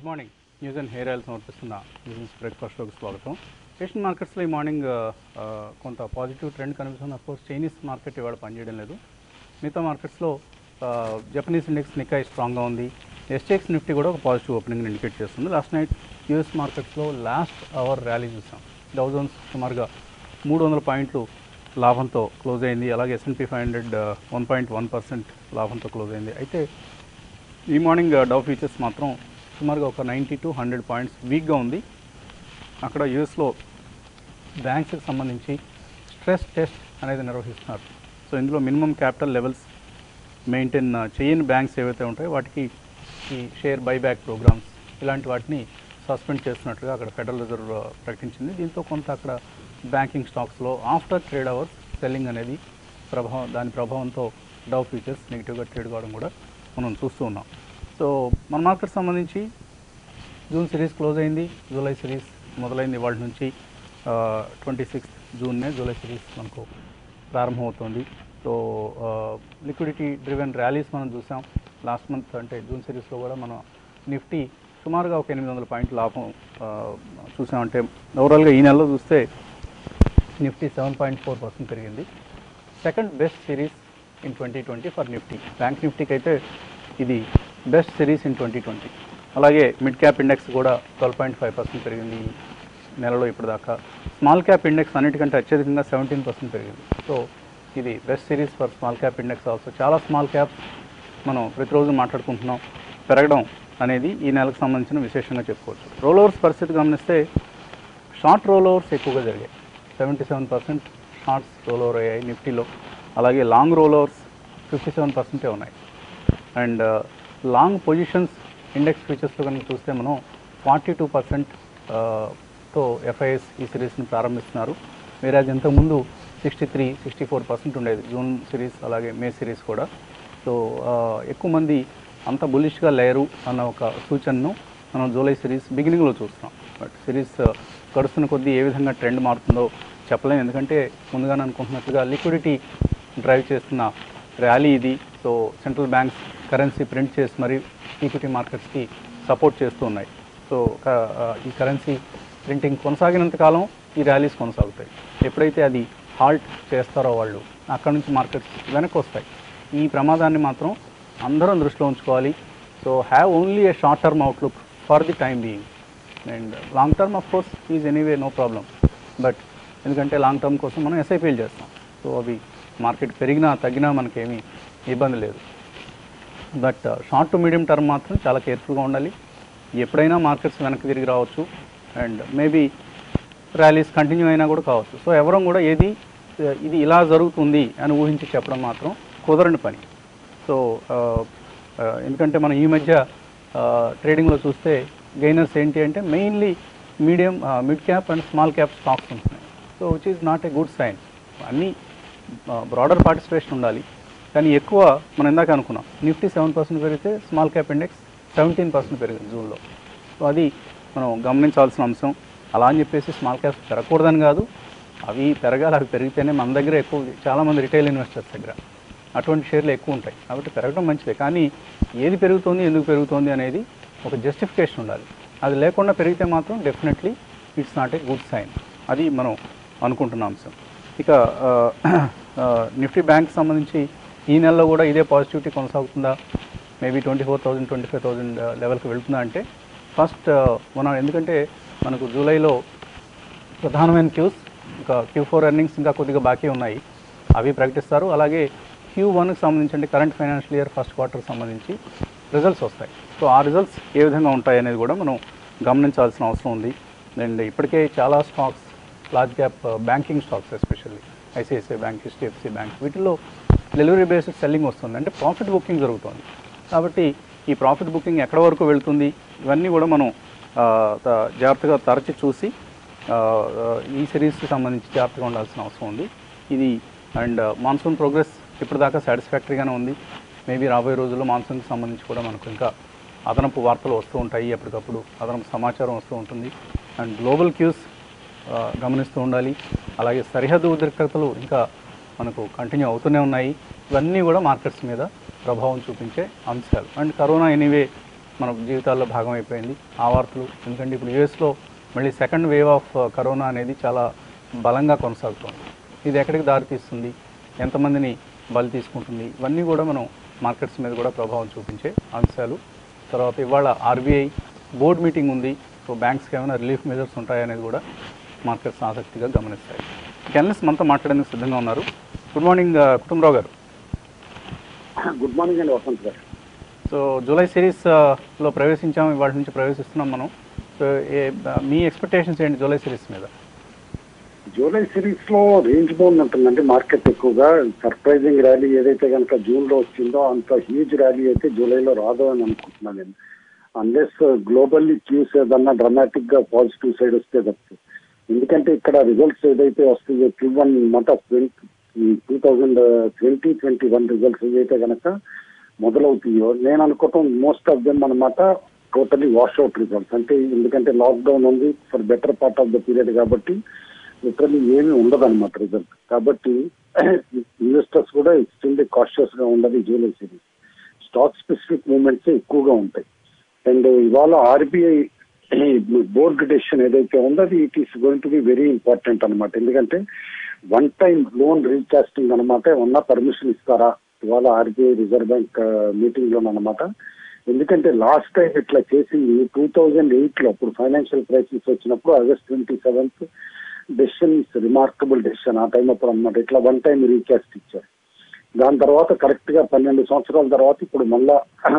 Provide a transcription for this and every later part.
good morning news and hair oil సమర్పిస్తున్న business breakfast షోకి స్వాగతం ఏషియన్ మార్కెట్స్లో ఈ మార్నింగ్ ఆ, కొంత పాజిటివ్ ట్రెండ్ కనిపిస్తుంది అఫ్కోర్స్ చైనీస్ మార్కెట్ ఇవాళ పనిచేయడం లేదు మిగతా మార్కెట్స్లో జపనీస్ ఇండెక్స్ నికాయ్ స్ట్రాంగ్గా ఉంది ఎస్టెక్స్ నిఫ్టీ కూడా ఒక పాజిటివ్ ఓపెనింగ్ ఇండికేట్ చేస్తుంది లాస్ట్ నైట్ యూఎస్ మార్కెట్స్లో లాస్ట్ అవర్ ర్యాలీ చూసాం డౌజన్స్ సుమారుగా మూడు వందల పాయింట్లు లాభంతో క్లోజ్ అయింది అలాగే S and P five hundred one point one percent లాభంతో క్లోజ్ అయింది అయితే ఈ మార్నింగ్ డవ్ ఫ్యూచర్స్ మాత్రం సుమారుగా ఒక నైంటీ టు హండ్రెడ్ పాయింట్స్ వీక్గా ఉంది అక్కడ యూఎస్లో బ్యాంక్స్కి సంబంధించి స్ట్రెస్ టెస్ట్ అనేది నిర్వహిస్తున్నారు సో ఇందులో మినిమం క్యాపిటల్ లెవెల్స్ మెయింటైన్ చేయని బ్యాంక్స్ ఏవైతే ఉంటాయో వాటికి ఈ షేర్ బైబ్యాక్ ప్రోగ్రామ్స్ ఇలాంటి వాటిని సస్పెండ్ చేస్తున్నట్లుగా అక్కడ ఫెడరల్ రిజర్వ్ ప్రకటించింది దీంతో కొంత అక్కడ బ్యాంకింగ్ స్టాక్స్లో ఆఫ్టర్ ట్రేడ్ అవర్స్ సెల్లింగ్ అనేది ప్రభావం దాని ప్రభావంతో డవ్ ఫ్యూచర్స్ నెగిటివ్గా ట్రేడ్ కావడం కూడా మనం చూస్తూ ఉన్నాం సో మన మార్కెట్ సంబంధించి జూన్ సిరీస్ క్లోజ్ అయింది జూలై సిరీస్ మొదలైంది ఇవాళ నుంచి ట్వంటీ సిక్స్త్ జూన్నే జూలై సిరీస్ మనకు ప్రారంభమవుతుంది సో లిక్విడిటీ డ్రివెన్ ర్యాలీస్ మనం చూసాం లాస్ట్ మంత్ అంటే జూన్ సిరీస్లో కూడా మనం నిఫ్టీ సుమారుగా ఒక ఎనిమిది వందల పాయింట్ లాభం ఆ, చూసామంటే ఓవరాల్గా ఈ నెలలో చూస్తే Nifty seven point four percent పెరిగింది second best series in twenty twenty for Nifty bank నిఫ్టీకి అయితే ఇది best series in twenty twenty అలాగే మిడ్ క్యాప్ ఇండెక్స్ కూడా ట్వెల్వ్ పాయింట్ ఫైవ్ పర్సెంట్ పెరిగింది ఈ నెలలో ఇప్పటిదాకా స్మాల్ క్యాప్ ఇండెక్స్ అన్నిటికంటే అత్యధికంగా సెవెంటీన్ పర్సెంట్ పెరిగింది సో ఇది best series for small cap index also చాలా స్మాల్ క్యాప్స్ మనం ప్రతిరోజు మాట్లాడుకుంటున్నాం పెరగడం అనేది ఈ నెలకు సంబంధించిన విశేషంగా చెప్పుకోవచ్చు రోల్ ఓవర్స్ పరిస్థితి గమనిస్తే షార్ట్ రోల్ ఓవర్స్ ఎక్కువగా జరిగాయి seventy seven percent shorts roll over అయ్యాయి నిఫ్టీలో అలాగే long roll overs fifty seven పర్సెంటే ఉన్నాయి అండ్ లాంగ్ పొజిషన్స్ ఇండెక్స్ ఫీచర్స్లో కనుక చూస్తే మనం ఫార్టీ టూ పర్సెంట్ తో ఎఫ్ఐఎస్ ఈ సిరీస్ని ప్రారంభిస్తున్నారు వేరే అది ఇంతకుముందు sixty three sixty four percent ఉండేది జూన్ సిరీస్ అలాగే మే సిరీస్ కూడా సో ఎక్కువ మంది అంత బులిష్గా లేరు అన్న ఒక సూచనను మనం జూలై సిరీస్ బిగినింగ్లో చూస్తున్నాం బట్ సిరీస్ గడుస్తున్న కొద్దీ ఏ విధంగా ట్రెండ్ మారుతుందో చెప్పలేం ఎందుకంటే ముందుగానే అనుకుంటున్నట్లుగా లిక్విడిటీ డ్రైవ్ చేస్తున్న ర్యాలీ ఇది so central banks currency print చేసి మరి ఈక్విటీ మార్కెట్స్కి సపోర్ట్ చేస్తూ ఉన్నాయి సో క- ఆ, ఈ కరెన్సీ ప్రింటింగ్ కొనసాగినంత కాలం ఈ ర్యాలీస్ కొనసాగుతాయి ఎప్పుడైతే అది హాల్ట్ చేస్తారో వాళ్ళు అక్కడ నుంచి మార్కెట్స్ వెనక్కి వస్తాయి ఈ ప్రమాదాన్ని మాత్రం అందరం దృష్టిలో ఉంచుకోవాలి so have only a short term outlook for the time being and long term of course is anyway no problem but ఎందుకంటే లాంగ్ టర్మ్ కోసం మనం ఎస్ఐపీలు చేస్తాం సో అవి మార్కెట్ పెరిగినా తగ్గినా మనకేమీ ఇబ్బంది లేదు but short to medium term మాత్రం చాలా కేర్ఫుల్గా ఉండాలి ఎప్పుడైనా మార్కెట్స్ వెనక్కి తిరిగి రావచ్చు అండ్ మేబీ ర్యాలీస్ కంటిన్యూ అయినా కూడా కావచ్చు సో ఎవరం కూడా ఏది uh, ఇది ఇలా జరుగుతుంది అని ఊహించి చెప్పడం మాత్రం కుదరని పని సో ఎందుకంటే మనం ఈ మధ్య ట్రేడింగ్లో చూస్తే గెయినర్స్ ఏంటి అంటే mainly medium mid cap and small cap stocks ఉంటున్నాయి so which is not a good sign అన్నీ బ్రాడర్ పార్టిసిపేషన్ ఉండాలి కానీ ఎక్కువ మనం ఇందాక అనుకున్నాం నిఫ్టీ సెవెన్ పర్సెంట్ పెరిగితే small cap index seventeen percent పెరిగింది జూన్లో సో అది మనం గమనించాల్సిన అంశం అలా అని చెప్పేసి స్మాల్ క్యాప్స్ పెరగకూడదని కాదు అవి పెరగాలి అవి పెరిగితేనే మన దగ్గర ఎక్కువ చాలామంది రిటైల్ ఇన్వెస్టర్స్ దగ్గర అటువంటి షేర్లు ఎక్కువ ఉంటాయి కాబట్టి పెరగడం మంచిదే కానీ ఏది పెరుగుతోంది ఎందుకు పెరుగుతోంది అనేది ఒక జస్టిఫికేషన్ ఉండాలి అది లేకుండా పెరిగితే మాత్రం definitely it's not a good sign అది మనం అనుకుంటున్న అంశం ఇక ఆ, ఆ, నిఫ్టీ బ్యాంక్ సంబంధించి ఈ నెలలో కూడా ఇదే పాజిటివిటీ కొనసాగుతుందా maybe twenty four thousand twenty five thousand లెవెల్కి వెళ్తుందా అంటే ఫస్ట్ మనం ఎందుకంటే మనకు జూలైలో ప్రధానమైన క్యూస్ ఇంకా క్యూ ఫోర్ ఎర్నింగ్స్ ఇంకా కొద్దిగా బాకీ ఉన్నాయి అవి ప్రకటిస్తారు అలాగే క్యూ వన్కి సంబంధించి అంటే కరెంట్ ఫైనాన్షియల్ ఇయర్ ఫస్ట్ క్వార్టర్కి సంబంధించి రిజల్ట్స్ వస్తాయి సో ఆ రిజల్ట్స్ ఏ విధంగా ఉంటాయి అనేది కూడా మనం గమనించాల్సిన అవసరం ఉంది అండ్ ఇప్పటికే చాలా stocks large cap banking stocks especially ICICI bank HDFC bank వీటిల్లో డెలివరీ బేస్డ్ సెల్లింగ్ వస్తుంది అంటే ప్రాఫిట్ బుకింగ్ జరుగుతుంది కాబట్టి ఈ ప్రాఫిట్ బుకింగ్ ఎక్కడ వరకు వెళ్తుంది ఇవన్నీ కూడా మనం ఆ, త- జాగ్రత్తగా తరచి చూసి ఆ, ఆ, ఈ సిరీస్కి సంబంధించి జాగ్రత్తగా ఉండాల్సిన అవసరం ఉంది ఇది అండ్ మాన్సూన్ ప్రోగ్రెస్ ఇప్పటిదాకా సాటిస్ఫాక్టరీగానే ఉంది మేబీ రాబోయే రోజుల్లో మాన్సూన్కి సంబంధించి కూడా మనకు ఇంకా అదనపు వార్తలు వస్తూ ఉంటాయి ఎప్పటికప్పుడు అదనపు సమాచారం వస్తూ ఉంటుంది అండ్ గ్లోబల్ క్యూస్ ఆ, గమనిస్తూ ఉండాలి అలాగే సరిహద్దు ఉద్రిక్తతలు ఇంకా మనకు కంటిన్యూ అవుతూనే ఉన్నాయి ఇవన్నీ కూడా మార్కెట్స్ మీద ప్రభావం చూపించే అంశాలు అండ్ కరోనా ఎనీవే మన జీవితాల్లో భాగం అయిపోయింది ఆ వార్తలు ఎందుకంటే ఇప్పుడు యూఎస్లో మళ్ళీ సెకండ్ వేవ్ ఆఫ్ కరోనా అనేది చాలా బలంగా కొనసాగుతుంది ఇది ఎక్కడికి దారితీస్తుంది ఎంతమందిని బలి తీసుకుంటుంది ఇవన్నీ కూడా మనం మార్కెట్స్ మీద కూడా ప్రభావం చూపించే అంశాలు తర్వాత ఇవాళ ఆర్బీఐ బోర్డ్ మీటింగ్ ఉంది సో బ్యాంక్స్కి ఏమైనా రిలీఫ్ మెజర్స్ ఉంటాయనేది కూడా మార్కెట్స్ ఆసక్తిగా గమనిస్తాయి కెనలిస్ట్ మనతో మాట్లాడేందుకు సిద్ధంగా ఉన్నారు గుడ్ మార్నింగ్ ఆ, కుటుంబరావు గారు గుడ్ మార్నింగ్ అండి Vasant garu so July series ఆ, లో ప్రవేశించాం ఇవాళ నుంచి ప్రవేశిస్తున్నాం మనం సో ఏ మీ ఎక్స్పెక్టేషన్స్ ఏంటి జూలై సిరీస్ మీద జూలై సిరీస్ లో రేంజ్ బౌండ్ ఉంటుందండి మార్కెట్ ఎక్కువగా సర్ప్రైజింగ్ ర్యాలీ ఏదైతే కనుక జూన్ లో వచ్చిందో అంత హ్యూజ్ ర్యాలీ అయితే జూలైలో రాదు అని అనుకుంటున్నాను నేను అన్లెస్ గ్లోబల్లీ క్యూస్ ఏదన్నా డ్రమాటిక్ గా పాజిటివ్ సైడ్ వస్తే తప్పు ఎందుకంటే ఇక్కడ రిజల్ట్స్ ఏదైతే వస్తాయో Q one month of two thousand twenty twenty one results ఏదైతే కనుక మొదలవుతాయో నేను అనుకోవటం మోస్ట్ ఆఫ్ దెమ్ అనమాట టోటలీ వాష్ అవుట్ రిజల్ట్స్ అంటే ఎందుకంటే లాక్డౌన్ ఉంది for better part of the period కాబట్టి లిటరలీ ఏమీ ఉండదు అనమాట రిజల్ట్ కాబట్టి ఇన్వెస్టర్స్ కూడా ఎక్స్ట్రీమ్లీ కాషియస్ గా ఉండదు ఈ July series stock specific movements ఎక్కువగా ఉంటాయి అండ్ ఇవాళ ఆర్బీఐ బోర్డు డెసిషన్ ఏదైతే ఉందో అది it is going to be very important అనమాట ఎందుకంటే వన్ టైం లోన్ రీకాస్టింగ్ అనమాట ఏమన్నా పర్మిషన్ ఇస్తారా ఇవాళ ఆర్బీఐ రిజర్వ్ బ్యాంక్ మీటింగ్ లో అనమాట ఎందుకంటే లాస్ట్ టైం ఇట్లా చేసింది టూ థౌజండ్ ఎయిట్ లో అప్పుడు ఫైనాన్షియల్ క్రైసిస్ వచ్చినప్పుడు August twenty seventh decision is remarkable decision ఆ టైం అప్పుడు అనమాట ఇట్లా వన్ టైం రీకాస్ట్ ఇచ్చారు దాని తర్వాత కరెక్ట్ గా పన్నెండు సంవత్సరాల తర్వాత ఇప్పుడు మళ్ళా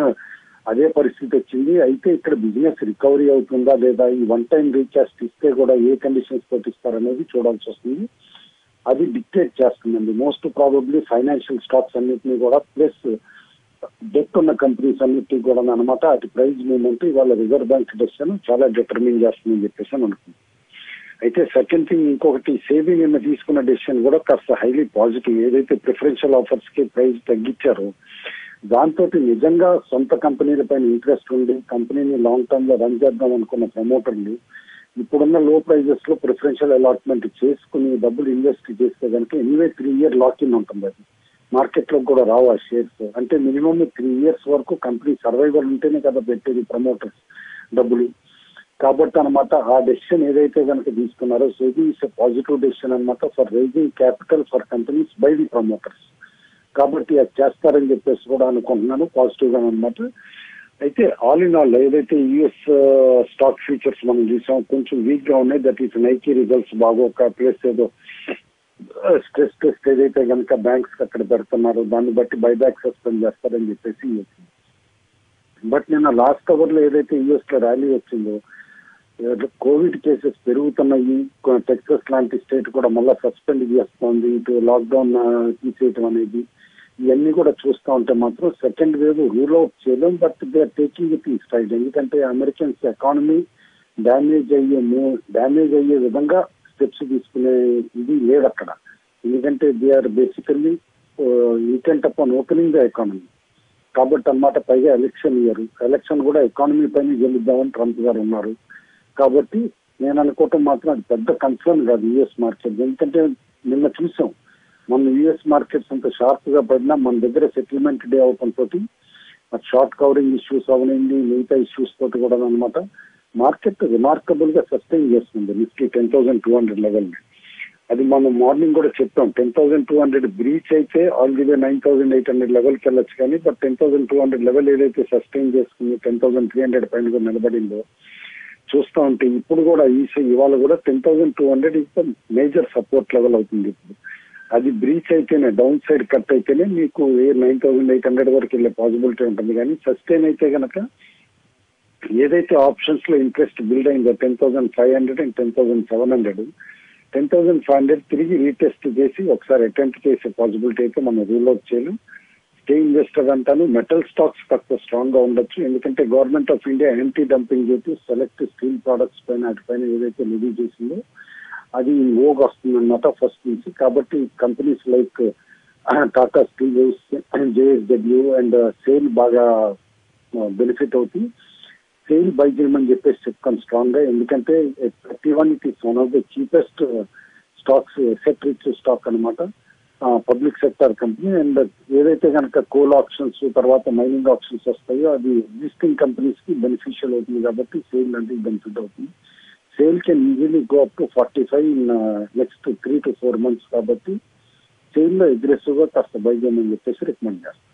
అదే పరిస్థితి వచ్చింది అయితే ఇక్కడ బిజినెస్ రికవరీ అవుతుందా లేదా ఈ వన్ టైం రీకాస్ట్ ఇస్తే కూడా ఏ కండిషన్స్ తోటి ఇస్తారనేది చూడాల్సి వస్తుంది అది డిక్టేట్ చేస్తుందండి మోస్ట్ ప్రాబబ్లీ ఫైనాన్షియల్ స్టాక్స్ అన్నిటిని కూడా ప్లస్ డెట్ ఉన్న కంపెనీస్ అన్నిటికీ కూడా అనమాట అటు ప్రైజ్ మూవ్మెంట్ ఇవాళ రిజర్వ్ బ్యాంక్ డెసిషన్ చాలా డిటర్మిన్ చేస్తుందని చెప్పేసి అని అనుకుంది అయితే సెకండ్ థింగ్ ఇంకొకటి సేవింగ్ నిన్న తీసుకున్న డెసిషన్ కూడా కాస్త హైలీ పాజిటివ్ ఏదైతే ప్రిఫరెన్షియల్ ఆఫర్స్ కి ప్రైస్ తగ్గించారో దాంతో నిజంగా సొంత కంపెనీల పైన ఇంట్రెస్ట్ ఉండి కంపెనీని లాంగ్ టర్మ్ లో రన్ చేద్దాం అనుకున్న ప్రమోటర్లు ఇప్పుడున్న లో ప్రైజెస్ లో ప్రిఫరెన్షియల్ అలాట్మెంట్ చేసుకుని డబ్బులు ఇన్వెస్ట్ చేస్తే కనుక anyway three year lock in ఉంటుంది అది మార్కెట్ లో కూడా రావు ఆ షేర్స్ అంటే మినిమం త్రీ ఇయర్స్ వరకు కంపెనీ సర్వైవల్ ఉంటేనే కదా పెట్టేది ప్రమోటర్స్ డబ్బులు కాబట్టి అనమాట ఆ డెసిషన్ ఏదైతే కనుక తీసుకున్నారో సో ఇది ఇస్ పాజిటివ్ డెసిషన్ అనమాట for raising capital for companies by the promoters కాబట్టి అది చేస్తారని చెప్పేసి కూడా అనుకుంటున్నాను పాజిటివ్ గా అనమాట అయితే ఆల్ ఇన్ ఆల్ ఏదైతే యుఎస్ స్టాక్ ఫ్యూచర్స్ మనం చూసాం కొంచెం వీక్ గా ఉన్నాయి దట్ ఈస్ నైకీ రిజల్ట్స్ బాగోక ప్లస్ ఏదో స్ట్రెస్ టెస్ట్ ఏదైతే కనుక బ్యాంక్స్ అక్కడ పెడుతున్నారో దాన్ని బట్టి బైబ్యాక్ సస్పెండ్ చేస్తారని చెప్పేసి బట్ నిన్న లాస్ట్ అవర్ లో ఏదైతే యుఎస్ లో ర్యాలీ వచ్చిందో కోవిడ్ కేసెస్ పెరుగుతున్నాయి టెక్సస్ లాంటి స్టేట్ కూడా మళ్ళీ సస్పెండ్ చేస్తోంది ఇటు లాక్డౌన్ తీసేయటం అనేది ఇవన్నీ కూడా చూస్తూ ఉంటే మాత్రం సెకండ్ వేవ్ రూల్ అవుట్ చేయలేం but they are taking it ఈ స్టైల్ ఎందుకంటే అమెరికన్స్ ఎకానమీ డ్యామేజ్ అయ్యే డ్యామేజ్ అయ్యే విధంగా స్టెప్స్ తీసుకునే ఇది లేదు అక్కడ ఎందుకంటే they are basically intent upon opening the economy కాబట్టి అన్నమాట పైగా ఎలక్షన్ ఇయర్ ఎలక్షన్ కూడా ఎకానమీ పైన గెలుద్దామని ట్రంప్ గారు ఉన్నారు కాబట్టి నేను అనుకోవటం మాత్రం అది పెద్ద కన్సర్న్ కాదు యుఎస్ మార్కెట్ ఎందుకంటే నిన్న చూసాం మన యుఎస్ మార్కెట్స్ అంత షార్ప్ గా పడినా మన దగ్గర సెటిల్మెంట్ డే అవటం తోటి షార్ట్ కవరింగ్ ఇష్యూస్ అవనండి మిగతా ఇష్యూస్ తోటి కూడా అనమాట మార్కెట్ రిమార్కబుల్ గా సస్టైన్ చేస్తుంది Nifty ten thousand two hundred level అది మనం మార్నింగ్ కూడా చెప్పాం ten thousand two hundred breach అయితే already nine thousand eight hundred లెవెల్కి వెళ్ళొచ్చు కానీ but ten thousand two hundred level ఏదైతే సస్టైన్ చేసుకుంది టెన్ థౌసండ్ త్రీ హండ్రెడ్ పైన కూడా నిలబడిందో చూస్తూ ఉంటే ఇప్పుడు కూడా ఈ ఇవాళ కూడా టెన్ థౌసండ్ టూ హండ్రెడ్ ఇప్పుడు మేజర్ సపోర్ట్ లెవెల్ అవుతుంది ఇప్పుడు అది బ్రీచ్ అయితేనే డౌన్ సైడ్ కట్ అయితేనే మీకు ఏ నైన్ థౌసండ్ ఎయిట్ హండ్రెడ్ వరకు వెళ్ళే పాసిబిలిటీ ఉంటుంది కానీ సస్టైన్ అయితే కనుక ఏదైతే ఆప్షన్స్ లో ఇంట్రెస్ట్ బిల్డ్ అయిందో ten thousand five hundred and ten thousand seven hundred ten thousand five hundred తిరిగి రీటెస్ట్ చేసి ఒకసారి అటెంప్ట్ చేసే పాసిబిలిటీ అయితే మనం రూల్ అవుట్ చేయలేం స్టే ఇన్వెస్టర్ అంటాను మెటల్ స్టాక్స్ కాస్త స్ట్రాంగ్ గా ఉండొచ్చు ఎందుకంటే government of India anti dumping duty select steel products పైన వాటిపైన ఏదైతే లివీ చేసిందో అది ఓగ్ వస్తుంది అనమాట ఫస్ట్ నుంచి కాబట్టి companies like Tata steel JSW and SAIL బాగా బెనిఫిట్ అవుతుంది సేల్ బై చేయమని చెప్పేసి చెప్తాను స్ట్రాంగ్ గా ఎందుకంటే thirty one it is one of the cheapest stocks asset rich stock అనమాట పబ్లిక్ సెక్టర్ కంపెనీ అండ్ ఏదైతే కనుక కోల్ ఆప్షన్స్ తర్వాత మైనింగ్ ఆప్షన్స్ వస్తాయో అది ఎగ్జిస్టింగ్ కంపెనీస్ కి బెనిఫిషియల్ అవుతుంది కాబట్టి సేల్ అంటే బెనిఫిట్ అవుతుంది SAIL can easily go up to forty five in next three to four months కాబట్టి సేల్ లో అగ్రెసివ్ గా కాస్త బై చేయమని చెప్పేసి రికమెండ్ చేస్తాం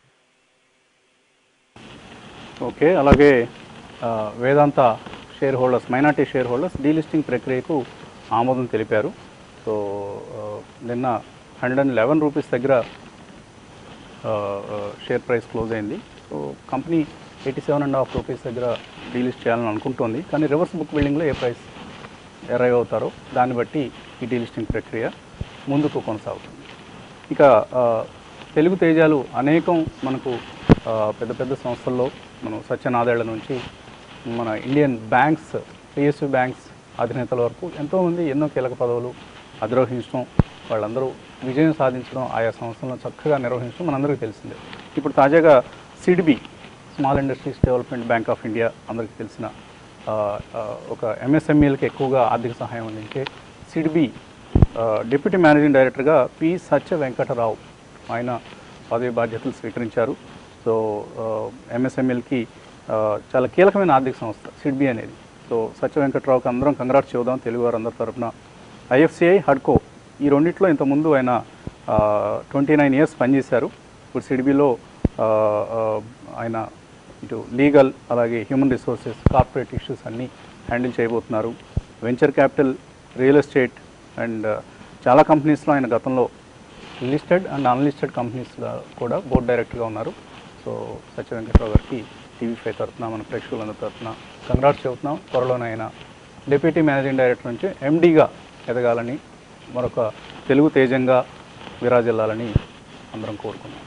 ఓకే అలాగే ఆ, Vedanta shareholders minority shareholders delisting ప్రక్రియకు ఆమోదం తెలిపారు సో ఆ, నిన్న హండ్రెడ్ అండ్ లెవెన్ రూపీస్ దగ్గర ఆ, ఆ, షేర్ ప్రైస్ క్లోజ్ అయింది so company eighty seven and half rupees దగ్గర డీలిస్ట్ చేయాలని అనుకుంటోంది కానీ రివర్స్ బుక్ బిల్డింగ్లో ఏ ప్రైస్ అరైవ్ అవుతారో దాన్ని బట్టి ఈ డీలిస్టింగ్ ప్రక్రియ ముందుకు కొనసాగుతుంది ఇక ఆ, తెలుగు తేజాలు అనేకం మనకు ఆ, పెద్ద పెద్ద సంస్థల్లో మనం సత్యనాదేళ్ల నుంచి మన ఇండియన్ బ్యాంక్స్ పిఎస్యు బ్యాంక్స్ అధినేతల వరకు ఎంతోమంది ఎన్నో కీలక పదవులు అధిరోహించడం వాళ్ళందరూ విజయం సాధించడం ఆయా సంస్థలను చక్కగా నిర్వహించడం మనందరికీ తెలిసిందే ఇప్పుడు తాజాగా SIDBI small industries development bank of India అందరికీ తెలిసిన ఆ, ఆ, ఒక ఎంఎస్ఎంఈలకి ఎక్కువగా ఆర్థిక సహాయం అందించే సిడిబి డిప్యూటీ మేనేజింగ్ డైరెక్టర్గా పి సత్య వెంకటరావు ఆయన పదవి బాధ్యతలు స్వీకరించారు సో ఎంఎస్ఎంఎల్కి చాలా కీలకమైన ఆర్థిక సంస్థ సిడ్బి అనేది సో సత్య వెంకటరావుకి అందరం కంగ్రాట్స్ చెబుదాం తెలుగు వారందరి తరపున ఐఎఫ్సిఐ హడ్కో ఈ రెండిట్లో ఇంతకుముందు ఆయన ట్వంటీ నైన్ ఇయర్స్ పనిచేశారు ఇప్పుడు సిడ్బిలో ఆయన ఇటు లీగల్ అలాగే హ్యూమన్ రిసోర్సెస్ కార్పొరేట్ ఇష్యూస్ అన్నీ హ్యాండిల్ చేయబోతున్నారు venture capital real estate and చాలా కంపెనీస్లో ఆయన గతంలో లిస్టెడ్ అండ్ అన్లిస్టెడ్ కంపెనీస్లో కూడా బోర్డ్ డైరెక్టర్గా ఉన్నారు సో సత్య వెంకటరావు గారికి టీవీ ఫైవ్ తరఫున మన ప్రేక్షకులందరి తరఫున కంగ్రాట్స్ చెబుతున్నాం త్వరలోనే ఆయన డిప్యూటీ మేనేజింగ్ డైరెక్టర్ నుంచి ఎండీగా ఎదగాలని మరొక తెలుగు తేజంగా విరాజిల్లాలని అందరం కోరుకున్నాం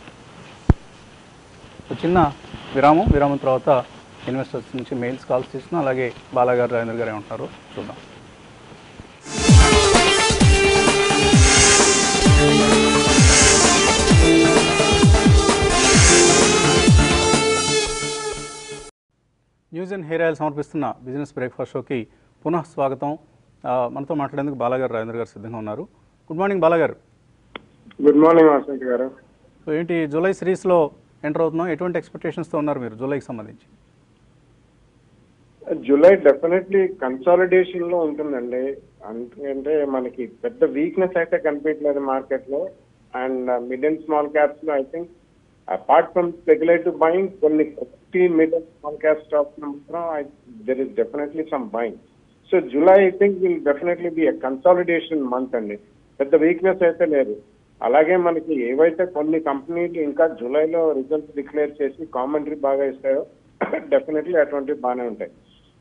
ఒక చిన్న విరామం విరామం తర్వాత ఇన్వెస్టర్స్ నుంచి మెయిల్స్ కాల్స్ తీసుకున్నాం అలాగే బాలాగారు రాజేంద్ర గారు ఏమంటారో చూద్దాం న్యూస్ అండ్ హెయిర్ ఆయిల్ సమర్పిస్తున్న బిజినెస్ బ్రేక్ఫాస్ట్ షోకి పునః స్వాగతం ఆ, మనతో మాట్లాడేందుకు బాలాగారు రాజేంద్ర గారు సిద్ధంగా ఉన్నారు గుడ్ మార్నింగ్ బాలాగారు good morning Vasant garu so ఏంటి జూలై సిరీస్లో ఎంటర్ అవుతున్నాం ఎటువంటి ఎక్స్పెక్టేషన్స్తో ఉన్నారు మీరు జూలైకి సంబంధించి జూలై డెఫినెట్లీ కన్సాలిడేషన్ లో ఉంటుందండి ఎందుకంటే మనకి పెద్ద వీక్నెస్ అయితే కనిపించలేదు మార్కెట్ లో and mid and small caps లో I think apart from speculative buying కొన్ని fifty mid and small cap stocks మాత్రం there is definitely some buying so July I think will definitely be consolidation month అండి పెద్ద weakness అయితే లేదు అలాగే మనకి ఏవైతే కొన్ని కంపెనీలు ఇంకా జూలైలో రిజల్ట్స్ డిక్లేర్ చేసి కామెంటరీ బాగా ఇస్తాయో డెఫినెట్లీ అటువంటివి బాగానే ఉంటాయి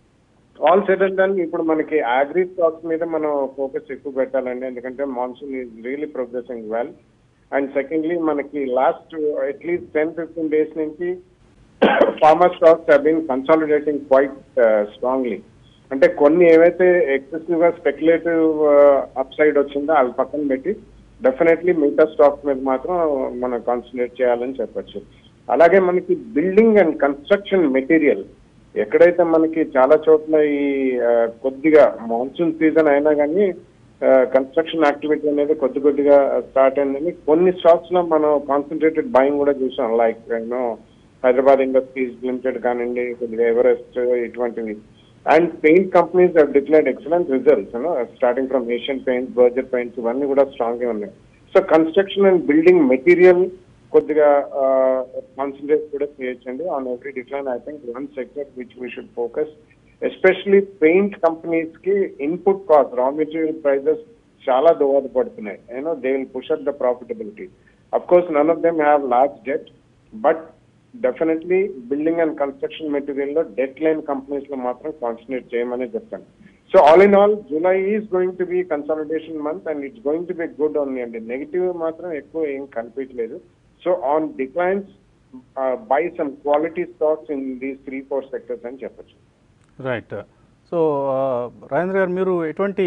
ఆల్ సెటిల్ డన్ ఇప్పుడు మనకి అగ్రి స్టాక్స్ మీద మనం ఫోకస్ ఎక్కువ పెట్టాలండి ఎందుకంటే monsoon is really progressing well and secondly మనకి last at least ten fifteen days నుంచి farmer stocks have been consolidating quite strongly అంటే కొన్ని ఏవైతే ఎక్సెసివ్ గా స్పెక్యులేటివ్ అప్ సైడ్ వచ్చిందో అవి పక్కన పెట్టి డెఫినెట్లీ మిగతా స్టాక్స్ మీద మాత్రం మనం కాన్సన్ట్రేట్ చేయాలని చెప్పొచ్చు అలాగే మనకి బిల్డింగ్ అండ్ కన్స్ట్రక్షన్ మెటీరియల్ ఎక్కడైతే మనకి చాలా చోట్ల ఈ ఆ, కొద్దిగా మాన్సూన్ సీజన్ అయినా కానీ కన్స్ట్రక్షన్ యాక్టివిటీ అనేది కొద్ది కొద్దిగా స్టార్ట్ అయిందని కొన్ని స్టాక్స్ లో మనం కాన్సన్ట్రేటెడ్ బయింగ్ కూడా చూసాం like you know Hyderabad industries limited కానివ్వండి కొద్దిగా ఎవరెస్ట్ ఇటువంటివి and paint companies have declared excellent results starting from Asian paints Berger paints ఇవన్నీ కూడా స్ట్రాంగ్ గా ఉన్నాయి so construction and building material కొద్దిగా కాన్సన్ట్రేట్ కూడా చేయొచ్చండి on every decline I think one sector which we should focus especially paint companies కి input cost raw material prices చాలా దోహదపడుతున్నాయి you know they will push up the profitability of course none of them have large debt but definitely building and construction material లో debt line companies లో మాత్రం concentrate చేయమని చెప్తాను so all in all July is going to be consolidation month and it's going to be good only అండి negative మాత్రం ఎక్కువ ఏం కనిపించలేదు so on declines buy some quality stocks in these three four sectors అని చెప్పొచ్చు right so ఆ, రాజేంద్ర గారు మీరు ఎటువంటి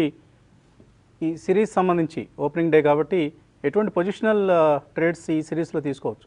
ఈ సిరీస్ సంబంధించి ఓపెనింగ్ డే కాబట్టి ఎటువంటి పొజిషనల్ ట్రేడ్స్ ఈ సిరీస్లో తీసుకోవచ్చు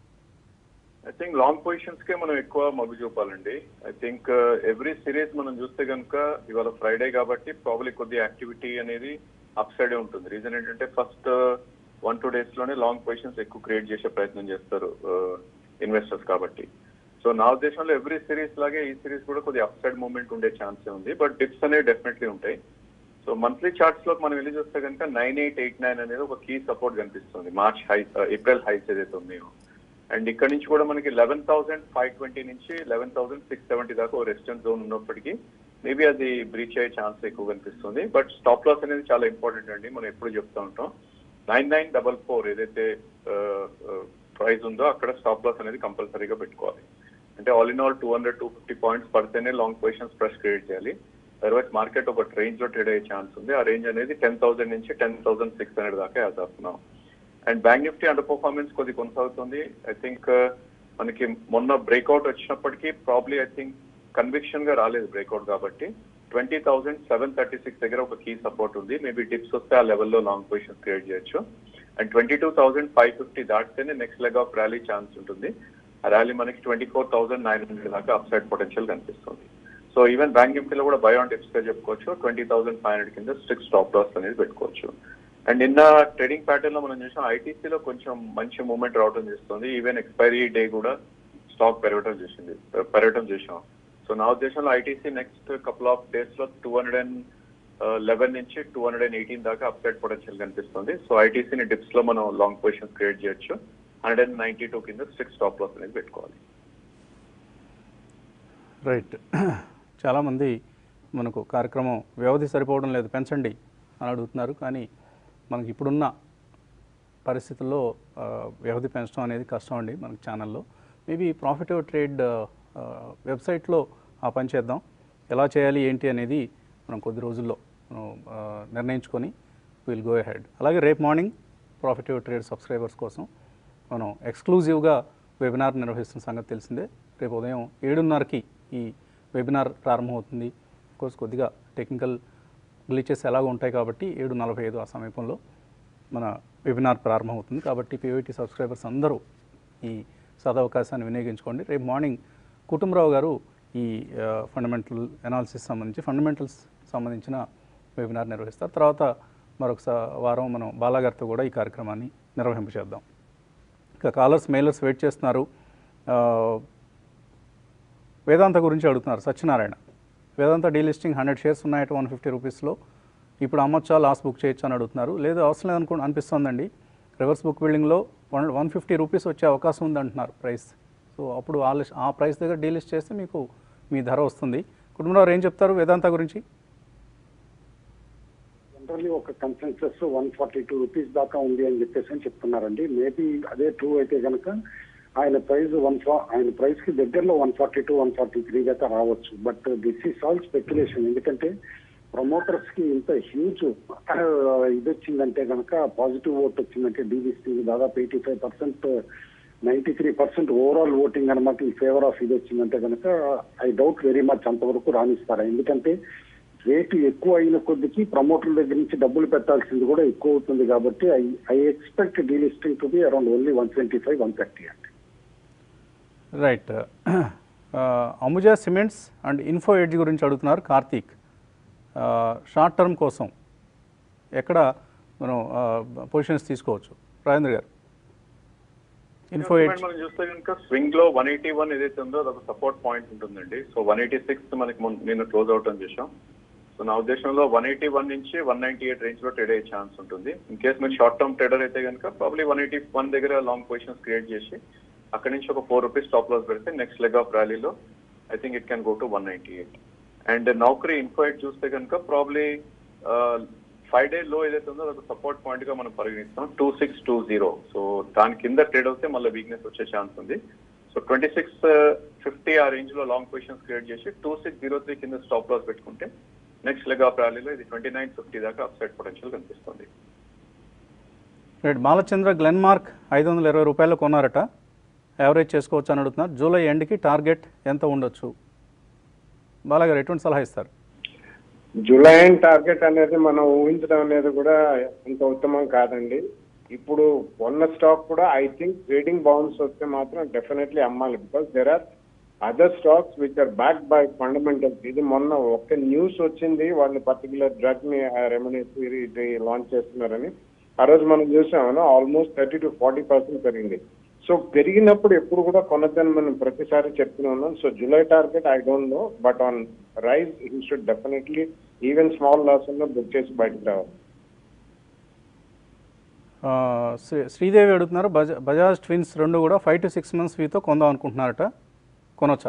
ఐ థింక్ లాంగ్ పొజిషన్స్ కే మనం ఎక్కువ మొగ్గు చూపాలండి ఐ థింక్ ఎవ్రీ సిరీస్ మనం చూస్తే కనుక ఇవాళ ఫ్రైడే కాబట్టి ప్రాబ్లీ కొద్ది యాక్టివిటీ అనేది అప్ సైడ్ ఉంటుంది రీజన్ ఏంటంటే ఫస్ట్ వన్ టూ డేస్ లోనే లాంగ్ పొజిషన్స్ ఎక్కువ క్రియేట్ చేసే ప్రయత్నం చేస్తారు ఇన్వెస్టర్స్ కాబట్టి సో నా ఉద్దేశంలో ఎవ్రీ సిరీస్ లాగే ఈ సిరీస్ కూడా కొద్దిగా అప్ సైడ్ మూవ్మెంట్ ఉండే ఛాన్సే ఉంది బట్ డిప్స్ అనేవి డెఫినెట్లీ ఉంటాయి సో మంత్లీ చార్ట్స్ లో మనం వెళ్ళి చూస్తే కనుక నైన్ ఎయిట్ ఎయిట్ నైన్ అనేది ఒక కీ సపోర్ట్ కనిపిస్తుంది మార్చ్ హై ఏప్రిల్ హైస్ ఏదైతే ఉన్నాయో అండ్ ఇక్కడ నుంచి కూడా మనకి లెవెన్ థౌసండ్ ఫైవ్ ట్వంటీ నుంచి లెవెన్ థౌసండ్ సిక్స్ సెవెంటీ దాకా ఒక రెసిస్టెంట్ జోన్ ఉన్నప్పటికీ మేబీ అది బ్రీచ్ అయ్యే ఛాన్స్ ఎక్కువ కనిపిస్తుంది బట్ స్టాప్ లాస్ అనేది చాలా ఇంపార్టెంట్ అండి మనం ఎప్పుడు చెప్తా ఉంటాం నైన్ నైన్ డబల్ ఫోర్ ఏదైతే ప్రైస్ ఉందో అక్కడ స్టాప్ లాస్ అనేది కంపల్సరీగా పెట్టుకోవాలి అంటే all in all two hundred two fifty points పడితేనే లాంగ్ పొజిషన్స్ ప్రెస్ క్రియేట్ చేయాలి తర్వాత మార్కెట్ ఒక రేంజ్ లో ట్రేడ్ అయ్యే ఛాన్స్ ఉంది ఆ రేంజ్ అనేది టెన్ థౌసండ్ నుంచి టెన్ థౌసండ్ సిక్స్ హండ్రెడ్ దాకా యాజ్ ఆఫ్తున్నాం and bank Nifty underperformance కొద్ది కొనసాగుతుంది ఐ థింక్ మనకి మొన్న బ్రేక్అవుట్ వచ్చినప్పటికీ ప్రాబ్లీ ఐ థింక్ కన్విక్షన్ గా రాలేదు బ్రేక్అవుట్ కాబట్టి twenty thousand seven thirty six దగ్గర ఒక కీ సపోర్ట్ ఉంది మేబీ డిప్స్ వస్తే ఆ లెవెల్లో లాంగ్ పొజిషన్ క్రియేట్ చేయొచ్చు and twenty two thousand five fifty దాటితేనే next leg of rally chance ఉంటుంది ఆ ర్యాలీ మనకి twenty four thousand nine hundred దాకా అప్ సైడ్ పొటెన్షియల్ కనిపిస్తుంది సో ఈవెన్ బ్యాంక్ నిఫ్టీలో కూడా బై ఆన్ టిప్స్ గా చెప్పుకోవచ్చు ట్వంటీ థౌసండ్ ఫైవ్ హండ్రెడ్ కింద స్ట్రిక్ట్ స్టాప్ లాస్ అనేది పెట్టుకోవచ్చు అండ్ నిన్న ట్రేడింగ్ ప్యాటర్న్ లో మనం చూసాం ఐటీసీలో కొంచెం మంచి మూవ్మెంట్ రావడం చేస్తుంది ఈవెన్ ఎక్స్పైరీ డే కూడా స్టాక్ పెరగడం చేసింది పెరగడం చేసాం సో నా ఉద్దేశంలో ITC next couple of days లో టూ హండ్రెడ్ అండ్ లెవెన్ నుంచి టూ హండ్రెడ్ అండ్ ఎయిటీన్ దాకా అప్సైడ్ పొటెన్షియల్ కనిపిస్తుంది సో ఐటీసీని డిప్స్ లో మనం లాంగ్ పొజిషన్ క్రియేట్ చేయొచ్చు హండ్రెడ్ అండ్ నైన్టీ టూ కింద స్ట్రిక్ట్ స్టాప్ లాస్ అనేది పెట్టుకోవాలి రైట్ చాలామంది మనకు కార్యక్రమం వ్యవధి సరిపోవడం లేదు పెంచండి అని అడుగుతున్నారు కానీ మనకి ఇప్పుడున్న పరిస్థితుల్లో ఆ, వ్యవధి పెంచడం అనేది కష్టం అండి మనకి ఛానల్లో మేబీ ప్రాఫిట్ ట్రేడ్ వెబ్సైట్లో ఆ పని చేద్దాం ఎలా చేయాలి ఏంటి అనేది మనం కొద్ది రోజుల్లో మనం ఆ, నిర్ణయించుకొని విల్ గో హెడ్ అలాగే రేపు మార్నింగ్ ప్రాఫిట్ ట్రేడ్ సబ్స్క్రైబర్స్ కోసం మనం ఎక్స్క్లూజివ్గా వెబినార్ నిర్వహిస్తున్న సంగతి తెలిసిందే రేపు ఉదయం ఏడున్నరకి ఈ వెబినార్ ప్రారంభమవుతుంది కోర్స్ కొద్దిగా టెక్నికల్ గ్లిచెస్ ఎలాగో ఉంటాయి కాబట్టి ఏడు నలభై ఐదు ఆ సమీపంలో మన వెబినార్ ప్రారంభమవుతుంది కాబట్టి పీవైటీ సబ్స్క్రైబర్స్ అందరూ ఈ సదవకాశాన్ని వినియోగించుకోండి రేపు మార్నింగ్ కుటుంబరావు గారు ఈ ఫండమెంటల్ అనాలిసిస్ సంబంధించి ఫండమెంటల్స్ సంబంధించిన వెబినార్ నిర్వహిస్తారు తర్వాత మరొక స- వారం మనం బాలాగారితో కూడా ఈ కార్యక్రమాన్ని నిర్వహింప చేద్దాం ఇంకా కాలర్స్ మెయిలర్స్ వెయిట్ చేస్తున్నారు ఆ, వేదాంత గురించి అడుగుతున్నారు Satyanarayana Vedanta delisting hundred shares ఉన్నాయట వన్ ఫిఫ్టీ రూపీస్లో ఇప్పుడు అమ్మొచ్చా లాస్ బుక్ చేయొచ్చు అని అడుగుతున్నారు లేదు అవసరం లేదనుకో అనిపిస్తుందండి రివర్స్ బుక్ బిల్డింగ్లో వన్ వన్ ఫిఫ్టీ రూపీస్ వచ్చే అవకాశం ఉంది అంటున్నారు ప్రైస్ సో అప్పుడు ఆ లిస్ట్ ఆ ప్రైస్ దగ్గర డీలిస్ట్ చేస్తే మీకు మీ ధర వస్తుంది కుటుంబంలో ఏం చెప్తారు వేదాంత గురించి జనరల్లీ ఒక consensus one forty two rupees దాకా ఉంది అని చెప్పేసి అని చెప్తున్నారండి మేబీ అదే ట్రూ అయితే కనుక ఆయన ప్రైస్ వన్ ఫా ఆయన ప్రైస్ కి దగ్గరలో one forty two one forty three దాకా రావచ్చు but this is all speculation ఎందుకంటే ప్రమోటర్స్ కి ఇంత హ్యూజ్ ఇది వచ్చిందంటే కనుక పాజిటివ్ ఓట్ వచ్చిందంటే డీవీసీ దాదాపు eighty five percent ninety three percent overall voting అనమాట ఈ ఫేవర్ ఆఫ్ ఇది వచ్చిందంటే కనుక ఐ డౌట్ వెరీ మచ్ అంతవరకు రాణిస్తారా ఎందుకంటే రేటు ఎక్కువ అయిన కొద్దికి ప్రమోటర్ల దగ్గర నుంచి డబ్బులు పెట్టాల్సింది కూడా ఎక్కువ అవుతుంది కాబట్టి I I expect delisting to be around only one twenty five one thirty అండి right Ambuja cements and info edge గురించి అడుగుతున్నారు కార్తీక్ షార్ట్ టర్మ్ కోసం ఎక్కడ మనం పొజిషన్స్ తీసుకోవచ్చు రాజేంద్ర గారు ఇన్ఫో ఎడ్జ్ మనం చూస్తే కనుక స్వింగ్ లో వన్ ఎయిటీ వన్ ఏదైతే ఉందో అదొక సపోర్ట్ పాయింట్ ఉంటుందండి సో వన్ ఎయిటీ సిక్స్ మనకి మొన్న- నిన్న క్లోజ్ అవుట్ అని చేసాం సో నా ఉద్దేశంలో వన్ ఎయిటీ వన్ నుంచి వన్ నైన్టీ ఎయిట్ రేంజ్ లో ట్రేడ్ అయ్యే ఛాన్స్ ఉంటుంది ఇన్ కేస్ మీరు షార్ట్ టర్మ్ ట్రేడర్ అయితే కనుక ప్రాబ్లీ వన్ ఎయిటీ వన్ దగ్గర లాంగ్ పొజిషన్స్ క్రియేట్ చేసి అక్కడ నుంచి ఒక ఫోర్ రూపీస్ స్టాప్ లాస్ పెడితే నెక్స్ట్ లెగ్ ఆఫ్ ర్యాలీలో I think it can go to one ninety eight and Naukri info edge చూస్తే కనుక ప్రాబ్లీ ఫైవ్ డే లో ఏదైతే ఉందో అదొక సపోర్ట్ పాయింట్ గా మనం పరిగణిస్తాం two six two zero so దాని కింద ట్రేడ్ అవుతే మళ్ళీ వీక్నెస్ వచ్చే ఛాన్స్ ఉంది సో ట్వంటీ సిక్స్ ఫిఫ్టీ ఆ రేంజ్ లో లాంగ్ పొజిషన్స్ క్రియేట్ చేసి టూ సిక్స్ జీరో త్రీ కింద స్టాప్ లాస్ పెట్టుకుంటే నెక్స్ట్ లెగ్ ఆఫ్ ర్యాలీలో ఇది ట్వంటీ నైన్ ఫిఫ్టీ దాకా అప్సైడ్ పొటెన్షియల్ కనిపిస్తుంది రైట్ బాలచంద్ర గ్లెన్మార్క్ ఐదు వందల ఇరవై రూపాయలు కొన్నారట యావరేజ్ చేసుకోవచ్చు అని అడుగుతున్నారు జూలై ఎండ్కి టార్గెట్ ఎంత ఉండొచ్చు బాలాగారు ఎటువంటి సలహా ఇస్తారు జూలై టార్గెట్ అనేది మనం ఊహించడం అనేది కూడా అంత ఉత్తమం కాదండి ఇప్పుడు ఉన్న స్టాక్ కూడా ఐ థింక్ ట్రేడింగ్ బౌన్స్ వస్తే మాత్రం డెఫినెట్లీ అమ్మాలి because there are other stocks which are back by fundamentals ఇది మొన్న ఒక్క న్యూస్ వచ్చింది వాళ్ళు పర్టికులర్ డ్రగ్ ని రెమెడీస్ లాంచ్ చేస్తున్నారని ఆ రోజు మనం చూసాము almost thirty to forty percent పెరిగింది సో పెరిగినప్పుడు ఎప్పుడు కూడా కొనద్దని మనం ప్రతిసారి చెప్తూనే ఉన్నాం so July target I don't know but on rise he should definitely even small loss ఉన్న బుక్ చేసి బయటకు రావాలి ఆ, శ్రీ- శ్రీదేవి అడుగుతున్నారు బజా బజాజ్ ట్విన్స్ రెండు కూడా ఫైవ్ టు సిక్స్ మంత్స్ వీతో కొందాం అనుకుంటున్నారట కొనొచ్చా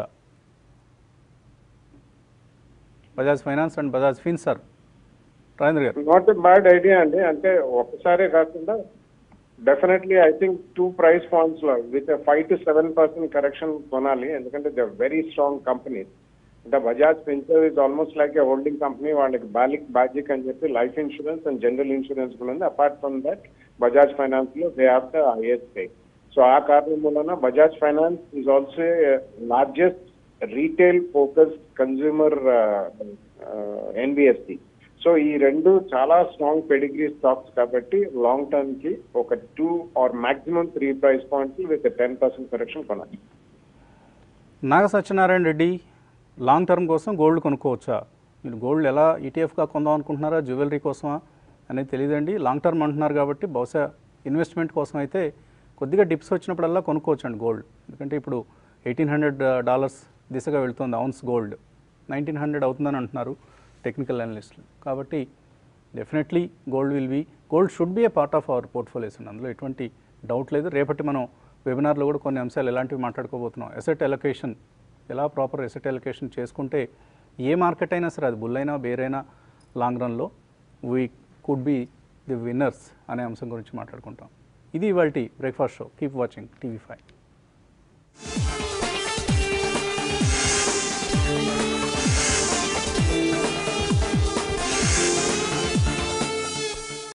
Bajaj finance and Bajaj fins sir Rajendra గారు నాట్ ఎ బ్యాడ్ ఐడియా అండి అంటే ఒకసారే కాకుండా definitely I think two price points లో with five to seven percent correction కొనాలి ఎందుకంటే దే వెరీ స్ట్రాంగ్ కంపెనీ అంటే Bajaj finserv is almost like a holding company వాళ్ళకి బాలిక్ బాజిక్ అని చెప్పి life insurance and general insurance కూడా ఉంది apart from that Bajaj finance లో they have the highest pay so ఆ కారణం మూలన Bajaj finance is also largest retail focus consumer NBFC so ఈ రెండు చాలా స్ట్రాంగ్ పెడిగ్రీ స్టాక్స్ కాబట్టి లాంగ్ టర్మ్ కి ఒక two or maximum three price points with ten percent correction కొనాలి నాగ సత్యనారాయణ రెడ్డి లాంగ్ టర్మ్ కోసం గోల్డ్ కొనుక్కోవచ్చా మీరు గోల్డ్ ఎలా ఈటీఎఫ్గా కొందాం అనుకుంటున్నారా జ్యువెలరీ కోసమా అనేది తెలియదండి లాంగ్ టర్మ్ అంటున్నారు కాబట్టి బహుశా ఇన్వెస్ట్మెంట్ కోసం అయితే కొద్దిగా డిప్స్ వచ్చినప్పుడల్లా కొనుక్కోవచ్చండి గోల్డ్ ఎందుకంటే ఇప్పుడు ఎయిటీన్ హండ్రెడ్ డాలర్స్ దిశగా వెళ్తుంది అవున్స్ గోల్డ్ నైన్టీన్ హండ్రెడ్ అవుతుందని అంటున్నారు టెక్నికల్ అనలిస్టులు కాబట్టి definitely gold will be gold should be a part of our portfolios అండి అందులో ఎటువంటి డౌట్ లేదు రేపటి మనం వెబినార్లో కూడా కొన్ని అంశాలు ఎలాంటివి మాట్లాడుకోబోతున్నాం ఎసెట్ ఎలొకేషన్ ఎలా ప్రాపర్ ఎసెట్ ఎలొకేషన్ చేసుకుంటే ఏ మార్కెట్ అయినా సరే అది బుల్ అయినా బేరైనా లాంగ్ రన్లో we could be the winners అనే అంశం గురించి మాట్లాడుకుంటాం ఇది ఇవాళ breakfast show keep watching TV five